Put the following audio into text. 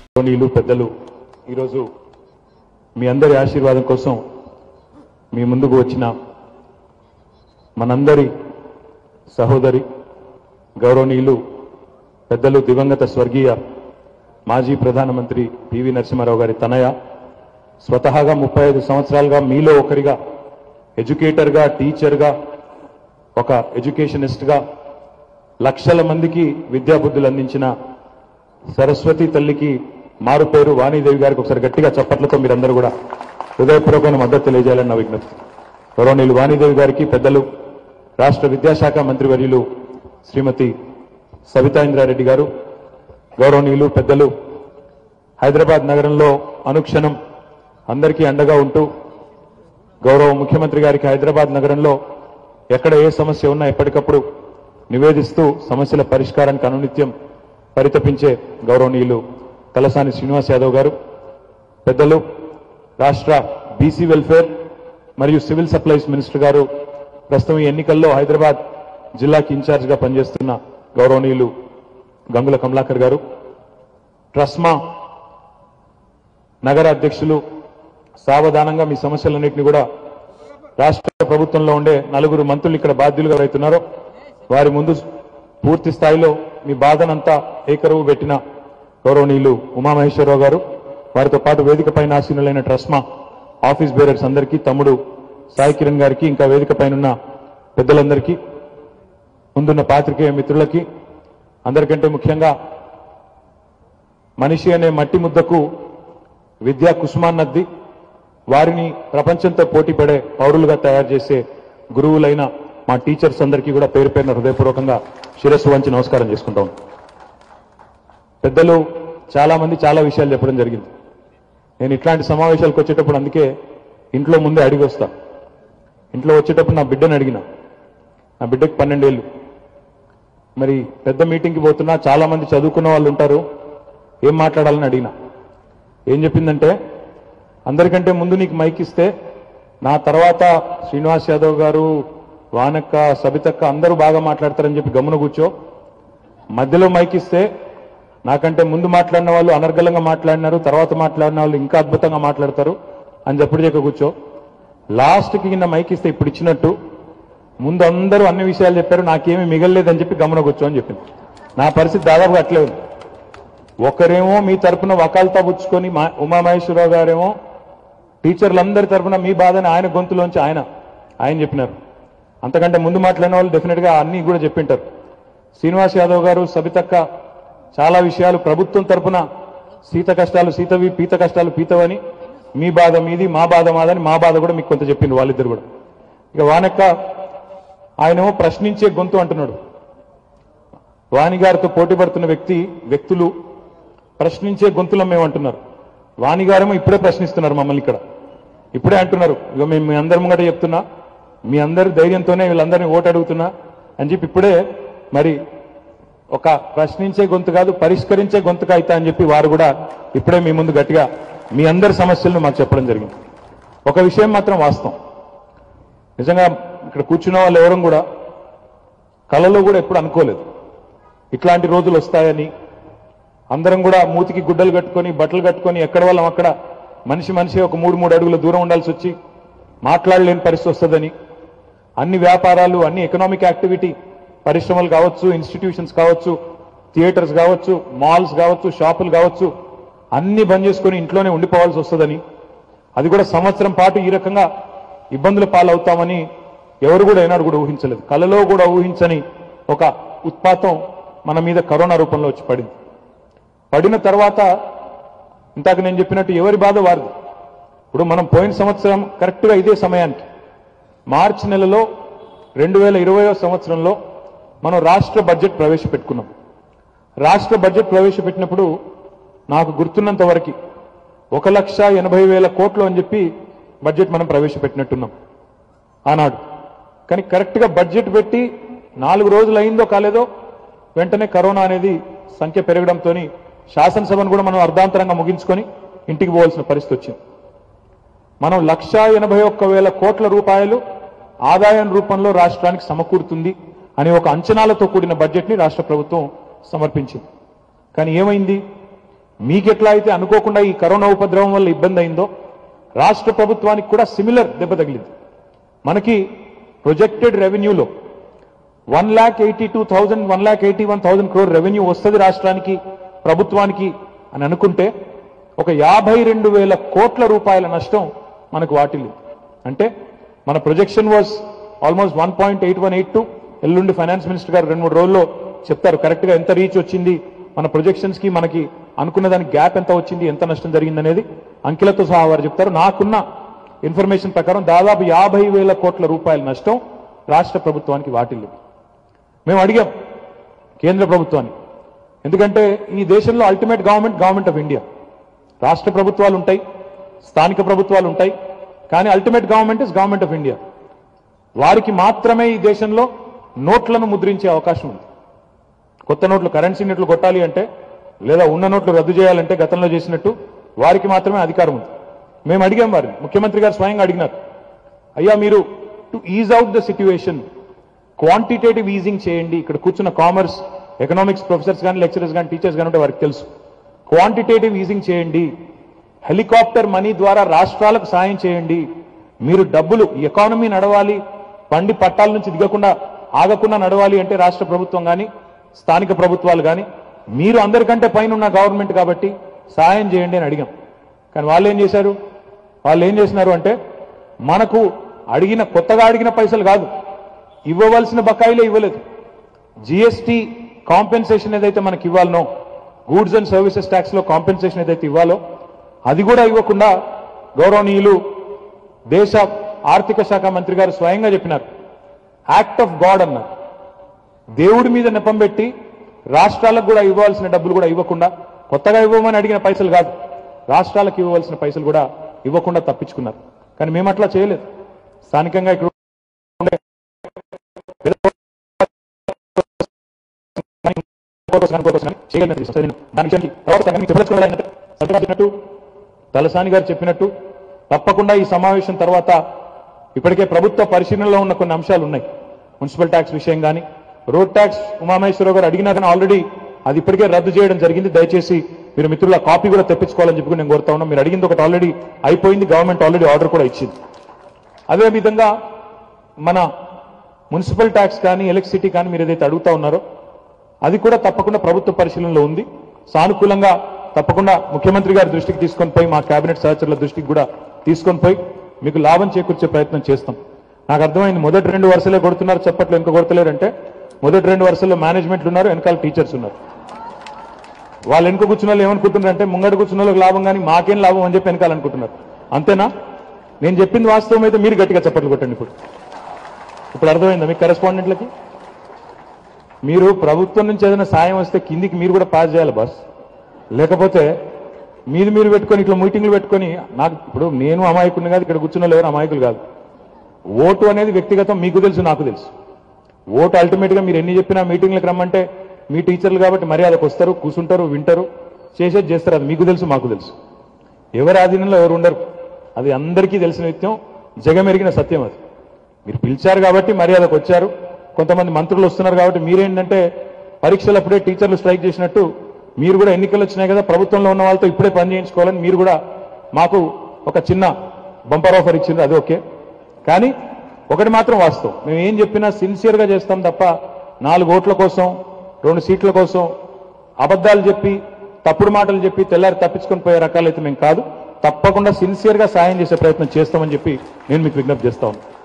గౌరవనీయులు పెద్దలు ఈరోజు మీ అందరి ఆశీర్వాదం కోసం మీ ముందుకు వచ్చిన మనందరి సహోదరి గౌరవనీయులు పెద్దలు దివంగత స్వర్గీయ మాజీ ప్రధానమంత్రి పివి నరసింహారావు గారి తనయ స్వతహాగా ముప్పై ఐదు సంవత్సరాలుగా మీలో ఒకరిగా ఎడ్యుకేటర్గా టీచర్గా ఒక ఎడ్యుకేషనిస్ట్గా లక్షల మందికి విద్యాబుద్ధులు అందించిన సరస్వతి తల్లికి మారు పేరు వాణీదేవి గారికి ఒకసారి గట్టిగా చప్పట్లతో మీరందరూ కూడా హృదయపూర్వకమైన మద్దతు తెలియజేయాలని నా విజ్ఞప్తి గౌరవనీయులు వాణీదేవి గారికి పెద్దలు రాష్ట్ర విద్యాశాఖ మంత్రివర్యులు శ్రీమతి సవితా ఇంద్రారెడ్డి గారు గౌరవనీయులు పెద్దలు హైదరాబాద్ నగరంలో అనుక్షణం అందరికీ అండగా ఉంటూ గౌరవ ముఖ్యమంత్రి గారికి హైదరాబాద్ నగరంలో ఎక్కడ ఏ సమస్య ఉన్నా ఎప్పటికప్పుడు నివేదిస్తూ సమస్యల పరిష్కారానికి అనునిత్యం పరితపించే గౌరవనీయులు తలసాని శ్రీనివాస్ యాదవ్ గారు పెద్దలు రాష్ట్ర బీసీ వెల్ఫేర్ మరియు సివిల్ సప్లైస్ మినిస్టర్ గారు ప్రస్తుతం ఈ ఎన్నికల్లో హైదరాబాద్ జిల్లాకి ఇన్ఛార్జిగా పనిచేస్తున్న గౌరవనీయులు గంగుల కమలాకర్ గారు ట్రస్మా నగర అధ్యక్షులు సావధానంగా మీ సమస్యలన్నింటినీ కూడా రాష్ట్ర ప్రభుత్వంలో ఉండే నలుగురు మంత్రులు ఇక్కడ బాధ్యులుగా అవుతున్నారో వారి ముందు పూర్తి స్థాయిలో మీ బాధనంతా ఏకరువు పెట్టిన గౌరవనీయులు ఉమామహేశ్వరరావు గారు వారితో పాటు వేదిక పైన ఆసీనులైన ట్రస్మా ఆఫీస్ బేరర్స్ అందరికీ తమ్ముడు సాయి కిరణ్ గారికి ఇంకా వేదిక పైన పెద్దలందరికీ ముందున్న పాత్రికేయ మిత్రులకి అందరికంటే ముఖ్యంగా మనిషి అనే మట్టి ముద్దకు విద్యా కుసుమాన్నద్ది వారిని ప్రపంచంతో పోటీ పడే పౌరులుగా తయారు చేసే గురువులైన మా టీచర్స్ అందరికీ కూడా పేరు పేరున హృదయపూర్వకంగా శిరస్సు వంచి నమస్కారం చేసుకుంటాం పెద్దలు చాలా మంది చాలా విషయాలు చెప్పడం జరిగింది నేను ఇట్లాంటి సమావేశాలకు వచ్చేటప్పుడు అందుకే ఇంట్లో ముందే అడిగి వస్తా ఇంట్లో వచ్చేటప్పుడు నా బిడ్డను అడిగిన నా బిడ్డకి పన్నెండేళ్ళు మరి పెద్ద మీటింగ్కి పోతున్నా చాలా మంది చదువుకున్న వాళ్ళు ఉంటారు ఏం మాట్లాడాలని అడిగిన ఏం చెప్పిందంటే అందరికంటే ముందు నీకు మైక్ ఇస్తే నా తర్వాత శ్రీనివాస్ యాదవ్ గారు వానక్క సబితక్క అందరూ బాగా మాట్లాడతారని చెప్పి గమన కూర్చో మధ్యలో మైక్ ఇస్తే నాకంటే ముందు మాట్లాడిన వాళ్ళు అనర్గళంగా మాట్లాడినారు తర్వాత మాట్లాడిన వాళ్ళు ఇంకా అద్భుతంగా మాట్లాడతారు అని చెప్పుడు చెక్క కూర్చో లాస్ట్కి కింద మైక్ ఇస్తే ఇప్పుడు ఇచ్చినట్టు ముందు అందరూ అన్ని విషయాలు చెప్పారు నాకేమీ మిగలలేదని చెప్పి గమన కూర్చో అని చెప్పింది నా పరిస్థితి దాదాపుగా అట్లే ఉంది ఒకరేమో మీ తరపున వకాల్తా పుచ్చుకొని మా- ఉమామహేశ్వరరావు గారేమో టీచర్లందరి తరపున మీ బాధని ఆయన గొంతులోంచి ఆయన ఆయన చెప్పినారు అంతకంటే ముందు మాట్లాడిన వాళ్ళు డెఫినెట్ గా అన్ని కూడా చెప్పింటారు శ్రీనివాస్ యాదవ్ గారు సబితక్క చాలా విషయాలు ప్రభుత్వం తరపున సీత కష్టాలు సీతవి పీత కష్టాలు పీతవని మీ బాధ మీది మా బాధ మాదని మా బాధ కూడా మీకు కొంత చెప్పింది వాళ్ళిద్దరు కూడా ఇక వానక్క ఆయనేమో ప్రశ్నించే గొంతు అంటున్నాడు వాణి గారితో పోటీ పడుతున్న వ్యక్తి వ్యక్తులు ప్రశ్నించే గొంతులం మేము అంటున్నారు వాణి గారేమో ఇప్పుడే ప్రశ్నిస్తున్నారు మమ్మల్ని ఇక్కడ ఇప్పుడే అంటున్నారు ఇక మేము మీ అందరి ముంగట చెప్తున్నా మీ అందరి ధైర్యంతోనే వీళ్ళందరినీ ఓటు అడుగుతున్నా అని చెప్పి ఇప్పుడే మరి ఒక ప్రశ్నించే గొంతు కాదు పరిష్కరించే గొంతుగా అవుతా అని చెప్పి వారు కూడా ఇప్పుడే మీ ముందు గట్టిగా మీ అందరి సమస్యలను మాకు చెప్పడం జరిగింది ఒక విషయం మాత్రం వాస్తవం నిజంగా ఇక్కడ కూర్చున్న వాళ్ళు ఎవరం కూడా కళలో కూడా ఎప్పుడు అనుకోలేదు ఇట్లాంటి రోజులు వస్తాయని అందరం కూడా మూతికి గుడ్డలు కట్టుకొని బట్టలు కట్టుకొని ఎక్కడ వాళ్ళం అక్కడ మనిషి మనిషి ఒక మూడు మూడు అడుగుల దూరం ఉండాల్సి వచ్చి మాట్లాడలేని పరిస్థితి వస్తుందని అన్ని వ్యాపారాలు అన్ని ఎకనామిక్ యాక్టివిటీ పరిశ్రమలు కావచ్చు ఇన్స్టిట్యూషన్స్ కావచ్చు థియేటర్స్ కావచ్చు మాల్స్ కావచ్చు షాపులు కావచ్చు అన్ని బంద్ చేసుకొని ఇంట్లోనే ఉండిపోవాల్సి వస్తుందని అది కూడా సంవత్సరం పాటు ఈ రకంగా ఇబ్బందుల పాలవుతామని ఎవరు కూడా ఏనాడు కూడా ఊహించలేదు కలలో కూడా ఊహించని ఒక ఉత్పాతం మన మీద కరోనా రూపంలో వచ్చి పడింది పడిన తర్వాత ఇంతాక నేను చెప్పినట్టు ఎవరి బాధ వారిది ఇప్పుడు మనం పోయిన సంవత్సరం కరెక్ట్గా ఇదే సమయానికి మార్చి నెలలో రెండు వేల ఇరవయో సంవత్సరంలో మనం రాష్ట్ర బడ్జెట్ ప్రవేశపెట్టుకున్నాం రాష్ట్ర బడ్జెట్ ప్రవేశపెట్టినప్పుడు నాకు గుర్తున్నంత వరకు ఒక లక్ష ఎనభై వేల కోట్లు అని చెప్పి బడ్జెట్ మనం ప్రవేశపెట్టినట్టున్నాం ఆనాడు కానీ కరెక్ట్గా బడ్జెట్ పెట్టి నాలుగు రోజులు అయిందో కాలేదో వెంటనే కరోనా అనేది సంఖ్య పెరగడంతో శాసనసభను కూడా మనం అర్ధాంతరంగా ముగించుకొని ఇంటికి పోవాల్సిన పరిస్థితి వచ్చింది మనం లక్ష ఎనభై ఒక్క వేల కోట్ల రూపాయలు ఆదాయం రూపంలో రాష్ట్రానికి సమకూరుతుంది అనే ఒక అంచనాలతో కూడిన బడ్జెట్ని రాష్ట్ర ప్రభుత్వం సమర్పించింది కానీ ఏమైంది మీకెట్లా అయితే అనుకోకుండా ఈ కరోనా ఉపద్రవం వల్ల ఇబ్బంది అయిందో రాష్ట్ర ప్రభుత్వానికి కూడా సిమిలర్ దెబ్బ తగిలింది మనకి ప్రొజెక్టెడ్ రెవెన్యూలో one lakh eighty two thousand one lakh eighty one thousand crore revenue వస్తుంది రాష్ట్రానికి ప్రభుత్వానికి అని అనుకుంటే ఒక యాభై రెండు వేల కోట్ల రూపాయల నష్టం మనకు వాటిల్లి అంటే మన projection was almost one point eight one eight two ఎల్లుండి ఫైనాన్స్ మినిస్టర్ గారు రెండు మూడు రోజుల్లో చెప్తారు కరెక్ట్ గా ఎంత రీచ్ వచ్చింది మన ప్రొజెక్షన్స్ కి మనకి అనుకున్న దానికి గ్యాప్ ఎంత వచ్చింది ఎంత నష్టం జరిగింది అనేది అంకెలతో సహా వారు చెప్తారు నాకున్న ఇన్ఫర్మేషన్ ప్రకారం దాదాపు యాభై వేల కోట్ల రూపాయల నష్టం రాష్ట్ర ప్రభుత్వానికి వాటిల్లింది మేము అడిగాం కేంద్ర ప్రభుత్వాన్ని ఎందుకంటే ఈ దేశంలో ultimate government government of India రాష్ట్ర ప్రభుత్వాలు ఉంటాయి స్థానిక ప్రభుత్వాలు ఉంటాయి కానీ ultimate government is government of India వారికి మాత్రమే ఈ దేశంలో నోట్లను ముద్రించే అవకాశం ఉంది కొత్త నోట్లు కరెన్సీ నోట్లు కొట్టాలి అంటే లేదా ఉన్న నోట్లు రద్దు చేయాలంటే గతంలో చేసినట్టు వారికి మాత్రమే అధికారం ఉంది మేము అడిగాం వారిని ముఖ్యమంత్రి గారు స్వయంగా అడిగినారు అయ్యా మీరు to ease out the situation quantitative easing చేయండి ఇక్కడ కూర్చున్న కామర్స్ ఎకనామిక్స్ ప్రొఫెసర్స్ కానీ లెక్చరర్స్ కానీ టీచర్స్ కానీ ఉంటే వారికి తెలుసు క్వాంటిటేటివ్ ఈజింగ్ చేయండి హెలికాప్టర్ మనీ ద్వారా రాష్ట్రాలకు సాయం చేయండి మీరు డబ్బులు ఈ ఎకానమీ నడవాలి పండి పట్టాల నుంచి దిగకుండా ఆగకుండా నడవాలి అంటే రాష్ట్ర ప్రభుత్వం కానీ స్థానిక ప్రభుత్వాలు కానీ మీరు అందరికంటే పైన ఉన్న గవర్నమెంట్ కాబట్టి సాయం చేయండి అని అడిగాం కానీ వాళ్ళు ఏం చేశారు వాళ్ళు ఏం చేసినారు అంటే మనకు అడిగిన కొత్తగా అడిగిన పైసలు కాదు ఇవ్వవలసిన బకాయిలే ఇవ్వలేదు జిఎస్టీ కాంపెన్సేషన్ ఏదైతే మనకి ఇవ్వాలనో గూడ్స్ అండ్ సర్వీసెస్ ట్యాక్స్ లో కాంపెన్సేషన్ ఏదైతే ఇవ్వాలో అది కూడా ఇవ్వకుండా గౌరవనీయులు దేశ ఆర్థిక శాఖ మంత్రి గారు స్వయంగా చెప్పినారు యాక్ట్ ఆఫ్ గాడ్ అన్నారు దేవుడి మీద నెపం పెట్టి రాష్ట్రాలకు కూడా ఇవ్వాల్సిన డబ్బులు కూడా ఇవ్వకుండా కొత్తగా ఇవ్వమని అడిగిన పైసలు కాదు రాష్ట్రాలకు ఇవ్వవలసిన పైసలు కూడా ఇవ్వకుండా తప్పించుకున్నారు కానీ మేము అట్లా చేయలేదు స్థానికంగా ఇక్కడ ఉండే చెప్పినట్టు తలసాని గారు చెప్పినట్టు తప్పకుండా ఈ సమావేశం తర్వాత ఇప్పటికే ప్రభుత్వ పరిశీలనలో ఉన్న కొన్ని అంశాలు ఉన్నాయి మున్సిపల్ ట్యాక్స్ విషయం కానీ రోడ్ ట్యాక్స్ ఉమామహేశ్వరరావు గారు అడిగినా కానీ ఆల్రెడీ అది ఇప్పటికే రద్దు చేయడం జరిగింది దయచేసి మీరు మిత్రుల కాపీ కూడా తెప్పించుకోవాలని చెప్పి నేను కోరుతా ఉన్నాం మీరు అడిగింది ఒకటి ఆల్రెడీ అయిపోయింది గవర్నమెంట్ ఆల్రెడీ ఆర్డర్ కూడా ఇచ్చింది అదే విధంగా మన మున్సిపల్ ట్యాక్స్ కానీ ఎలక్ట్రిసిటీ కానీ మీరు ఏదైతే అడుగుతా ఉన్నారో అది కూడా తప్పకుండా ప్రభుత్వ పరిశీలనలో ఉంది సానుకూలంగా తప్పకుండా ముఖ్యమంత్రి గారి దృష్టికి తీసుకొని పోయి మా కేబినెట్ సహచరుల దృష్టికి కూడా తీసుకొని పోయి మీకు లాభం చేకూర్చే ప్రయత్నం చేస్తాం నాకు అర్థమైంది మొదటి రెండు వరుసలే కొడుతున్నారు చెప్పట్లు వెనుక కొడతలేరంటే మొదటి రెండు వరుసల్లో మేనేజ్మెంట్లు ఉన్నారు వెనకాల టీచర్స్ ఉన్నారు వాళ్ళు వెనుక కూర్చున్న వాళ్ళు ఏమనుకుంటున్నారు అంటే ముంగడు కూర్చున్న వాళ్ళకి లాభం కానీ మాకేం లాభం అని చెప్పి వెనకాలనుకుంటున్నారు అంతేనా నేను చెప్పింది వాస్తవం అయితే మీరు గట్టిగా చప్పట్లు కొట్టండి ఇప్పుడు ఇప్పుడు అర్థమైందా మీకు కరెస్పాండెంట్లకి మీరు ప్రభుత్వం నుంచి ఏదైనా సాయం వస్తే కిందికి మీరు కూడా పాస్ చేయాలి బస్ లేకపోతే మీది మీరు పెట్టుకొని ఇట్లా మీటింగ్లు పెట్టుకొని నాకు ఇప్పుడు నేను అమాయకుడిని కాదు ఇక్కడ కూర్చున్న వాళ్ళు ఎవరు అమాయకులు కాదు ఓటు అనేది వ్యక్తిగతం మీకు తెలుసు నాకు తెలుసు ఓటు అల్టిమేట్ గా మీరు ఎన్ని చెప్పినా మీటింగ్లకు రమ్మంటే మీ టీచర్లు కాబట్టి మర్యాదకు వస్తారు కూర్చుంటారు వింటారు చేసేది చేస్తారు అది మీకు తెలుసు మాకు తెలుసు ఎవరి ఆధీనంలో ఎవరు ఉండరు అది అందరికీ తెలిసిన నిత్యం జగమెరిగిన సత్యం అది మీరు పిలిచారు కాబట్టి మర్యాదకు వచ్చారు కొంతమంది మంత్రులు వస్తున్నారు కాబట్టి మీరేంటంటే పరీక్షలప్పుడే టీచర్లు స్ట్రైక్ చేసినట్టు మీరు కూడా ఎన్నికలు వచ్చినాయి కదా ప్రభుత్వంలో ఉన్న వాళ్ళతో ఇప్పుడే పని చేయించుకోవాలని మీరు కూడా మాకు ఒక చిన్న బంపర్ ఆఫర్ ఇచ్చిండ్రు అది ఓకే కానీ ఒకటి మాత్రం వాస్తవం మేము ఏం చెప్పినా సిన్సియర్ గా చేస్తాం తప్ప నాలుగు ఓట్ల కోసం రెండు సీట్ల కోసం అబద్ధాలు చెప్పి తప్పుడు మాటలు చెప్పి తెల్లారి తప్పించుకొని పోయే రకాలైతే మేము కాదు తప్పకుండా సిన్సియర్ గా సాయం చేసే ప్రయత్నం చేస్తామని చెప్పి నేను మీకు విజ్ఞప్తి చేస్తా ఉన్నాను